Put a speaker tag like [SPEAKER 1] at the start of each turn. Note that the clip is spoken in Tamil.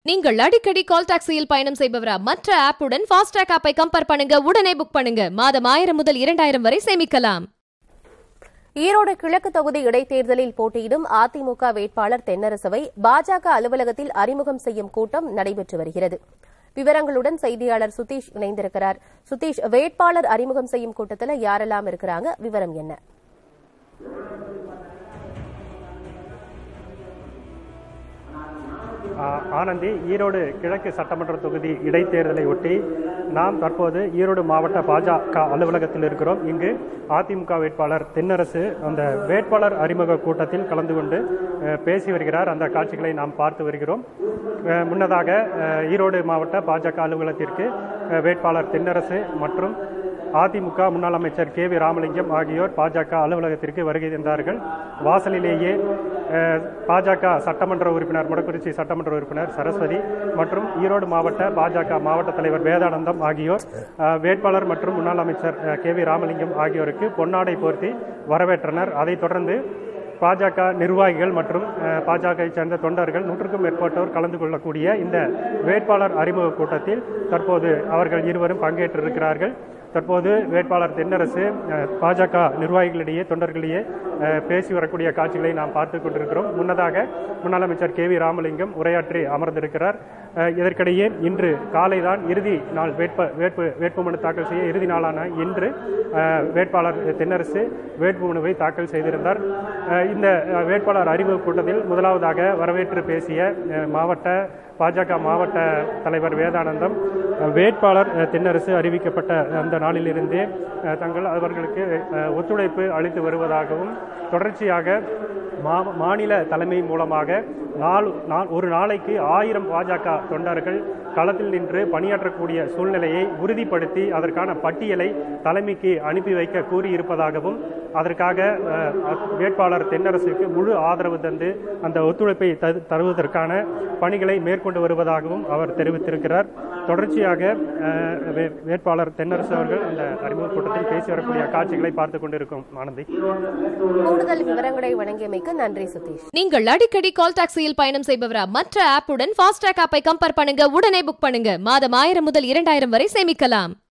[SPEAKER 1] நீங்கள் அடிக்கடி கால் டாக்ஸியில் பயணம் செய்பவரா மற்ற ஆப்புடன் ஃபாஸ்டாக் ஆப்பை கம்பேர் பண்ணுங்க உடனே புக் பண்ணுங்க மாதம் ஆயிரம் முதல் இரண்டாயிரம் வரை சேமிக்கலாம்
[SPEAKER 2] ஈரோடு கிழக்கு தொகுதி இடைத்தேர்தலில் போட்டியிடும் அதிமுக வேட்பாளர் தென்னரசுவை பாஜக அலுவலகத்தில் அறிமுகம் செய்யும் கூட்டம் நடைபெற்று வருகிறது விவரங்களுடன் செய்தியாளர் சுதீஷ் இணைந்திருக்கிறார் சுதீஷ் வேட்பாளர் அறிமுகம் செய்யும் கூட்டத்தில் யாரெல்லாம் இருக்கிறாங்க விவரம் என்ன
[SPEAKER 3] ஆ- ஆனந்தி ஈரோடு கிழக்கு சட்டமன்ற தொகுதி இடைத்தேர்தலை ஒட்டி நாம் தற்போது ஈரோடு மாவட்ட பாஜக அலுவலகத்தில் இருக்கிறோம் இங்கு அதிமுக வேட்பாளர் தென்னரசு அந்த வேட்பாளர் அறிமுக கூட்டத்தில் கலந்து கொண்டு அஹ், பேசி வருகிறார் அந்த காட்சிகளை நாம் பார்த்து வருகிறோம் அஹ், முன்னதாக அஹ், ஈரோடு மாவட்ட பாஜக அலுவலகத்திற்கு அஹ், வேட்பாளர் தென்னரசு மற்றும் அதிமுக முன்னாள் அமைச்சர் கே வி ராமலிங்கம் ஆகியோர் பாஜக அலுவலகத்திற்கு வருகை தந்தார்கள் வாசலிலேயே அஹ், பாஜக சட்டமன்ற உறுப்பினர் முடக்குறிச்சி சட்டமன்ற உறுப்பினர் சரஸ்வதி மற்றும் ஈரோடு மாவட்ட பாஜக மாவட்ட தலைவர் வேதானந்தம் ஆகியோர் அஹ், வேட்பாளர் மற்றும் முன்னாள் அமைச்சர் அஹ், கே வி ராமலிங்கம் ஆகியோருக்கு பொன்னாடை போர்த்தி வரவேற்றனர் அதைத் தொடர்ந்து பாஜக நிர்வாகிகள் மற்றும் அஹ், பாஜகவை சேர்ந்த தொண்டர்கள் நூற்றுக்கும் மேற்பட்டோர் கலந்து கொள்ளக்கூடிய இந்த வேட்பாளர் அறிமுக கூட்டத்தில் தற்போது அவர்கள் இருவரும் பங்கேற்றிருக்கிறார்கள் தற்போது வேட்பாளர் தென்னரசு அஹ், பாஜக நிர்வாகிகளிடையே தொண்டர்களிடையே அஹ், பேசி வரக்கூடிய காட்சிகளை நாம் பார்த்து கொண்டிருக்கிறோம் முன்னதாக முன்னாள் அமைச்சர் கே வி ராமலிங்கம் உரையாற்றி அமர்ந்திருக்கிறார் அஹ், இதற்கிடையே இன்று காலை தான் இறுதி நாள் வேட்பு வேட்பு வேட்புமனு தாக்கல் செய்ய இறுதி நாளான இன்று அஹ், வேட்பாளர் தென்னரசு வேட்புமனுவை தாக்கல் செய்திருந்தார் அஹ், இந்த அஹ், வேட்பாளர் அறிமுக கூட்டத்தில் முதலாவதாக வரவேற்று பேசிய அஹ், மாவட்ட பாஜக மாவட்ட தலைவர் வேதானந்தம் அஹ், வேட்பாளர் அஹ், தென்னரசு அறிவிக்கப்பட்ட அந்த நாளிலிருந்தே அஹ், தங்கள் அவர்களுக்கு அஹ், ஒத்துழைப்பு அளித்து வருவதாகவும் தொடர்ச்சியாக மா- மாநில தலைமை மூலமாக நாள் நா- ஒரு நாளைக்கு ஆயிரம் பாஜக தொண்டர்கள் களத்தில் நின்று பணியாற்றக்கூடிய சூழ்நிலையை உறுதிப்படுத்தி அதற்கான பட்டியலை தலைமைக்கு அனுப்பி வைக்க கூறியிருப்பதாகவும் அதற்காக அஹ், வேட்பாளர் தென்னரசுக்கு முழு ஆதரவு தந்து அந்த ஒத்துழைப்பை த- தருவதற்கான பணிகளை மேற்கொண்டு வருவதாகவும் அவர் தெரிவித்திருக்கிறார் தொடர்ச்சியாக அஹ், வே- வேட்பாளர் தென்னரசு அவர்கள் அந்த அறிமுக கூட்டத்தில் பேசி வரக்கூடிய காட்சிகளை பார்த்து கொண்டிருக்கும் ஆனந்தி
[SPEAKER 2] கூடுதல் விவரங்களை வழங்கியமைக்கு நன்றி சுதீஷ்
[SPEAKER 1] நீங்கள் அடிக்கடி கால் டாக்ஸியில் பயணம் செய்பவரா மற்ற ஆப்புடன் ஃபாஸ்டாக் ஆப்பை கம்பேர் பண்ணுங்க உடனே புக் பண்ணுங்க மாதம் ஆயிரம் முதல் இரண்டாயிரம் வரை சேமிக்கலாம்